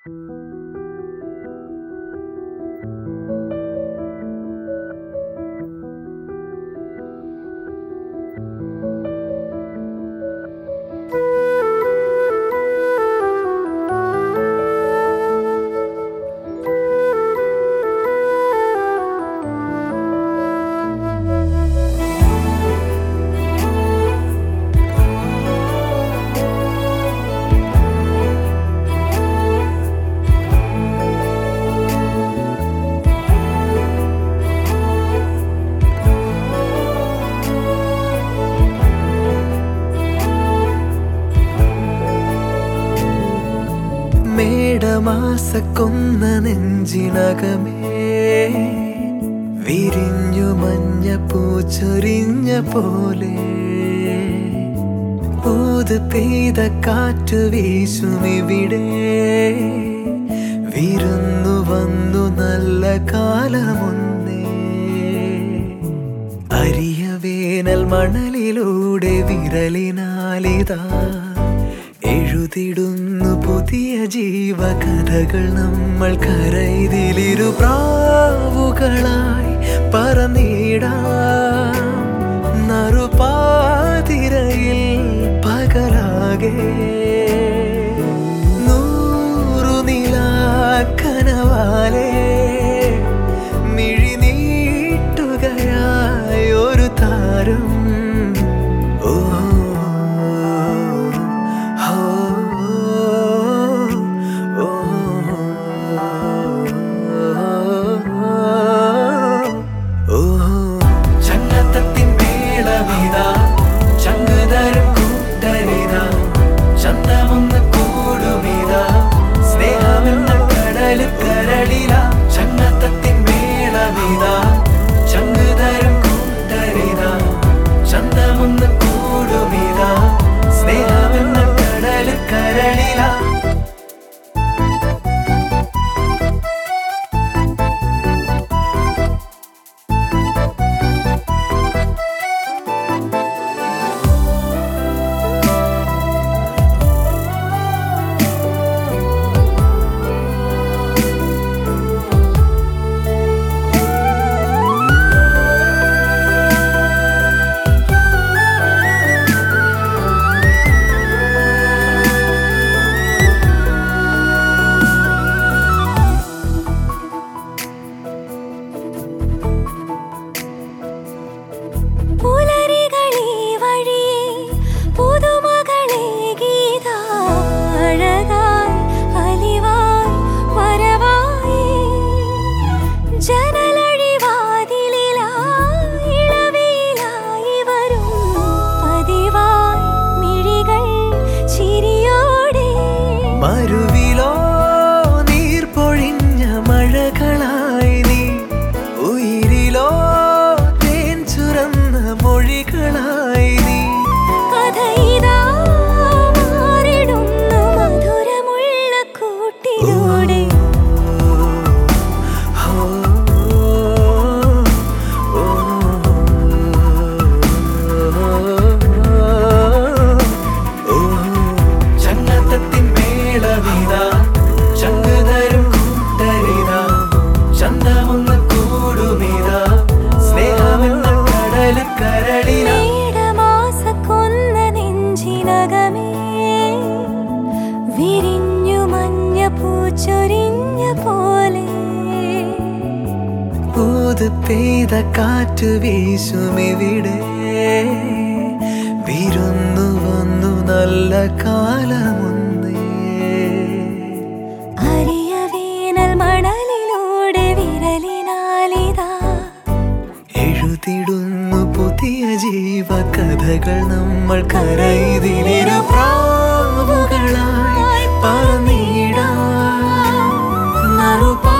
മേടമാസക്കൊന്ന നെഞ്ചിനകമേ വിരിഞ്ഞു മഞ്ഞ പൂച്ചൊരിഞ്ഞ പോലെ ഊത് പെയ്ത കാറ്റു വീശുമിവിടെ വിരുന്നു വന്നു നല്ല കാലമൊന്നേ അരിയ വേനൽ മണലിലൂടെ വിരലിനാലിതാ എഴുതിടുന്നു പുതിയ ജീവകഥകൾ നമ്മൾ കരയിതിലിരു പ്രാവുകളായി പറന്നിടാം നറുപാതിരയിൽ പകലാകെ നൂറു നിലാക്കനവാലേ മിഴിനീട്ടുകയായി ഒരു താരം ഓ ഹോ, ഓ, ഓ. ചങ്ങത്തത്തിൻ മേളമിതാ ചങ്ങുതരും കൂട്ടരിതാ ചന്തമൊന്ന് കൂടുമിതാ സ്നേഹമെന്ന കടല് കരളില ചങ്ങത്തത്തിൻ മേളമിതാ ചങ്ങുതരും കൂട്ടരിതാ ചന്തമൊന്ന് കൂടുമിതാ സ്നേഹമെന്ന കടല് കരളില പുലരികളീ വഴിയേ പുതുമകളേ ഗീത അഴകായി അലിവായി വരവായി ജനലഴിവാതിലിലായി ഇളവിയിലായി വരും പതിവായി മിഴികൾ ചിരിയോടെ മരുവിലോ നീർ പൊഴിഞ്ഞ മഴകളായി നീ ഉയിരിലോ തേൻ ചുരന്ന മൊഴികളായി നീ കഥയിതാ മാറിടുന്നു മധുരമുള്ള കൂട്ടിലൂടെ ഓ, ഓ, ഓ. ചങ്ങത്തത്തിൻ മേളമിതാ ചങ്ങുതരും കൂട്ടരിതാ ചന്തമൊന്ന് കൂടുമിതാ സ്നേഹമെന്ന കടല് കരളില മേടമാസക്കൊന്ന നെഞ്ചിനകമേ വിരിഞ്ഞു മഞ്ഞ പൂച്ചൊരിഞ്ഞ പോലെ ഊത് പെയ്ത കാറ്റു വീശുമിവിടെ വിരുന്നു വന്നു നല്ല കാലമൊന്നേ അരിയ വേനൽ മണലിലൂടെ വിരലിനാലിതാ എഴുതിടുന്നു പുതിയ ജീവകഥകൾ നമ്മൾ കരയിതിലിരു പ്രാവുകളായി പറന്നിടാം നറുപാ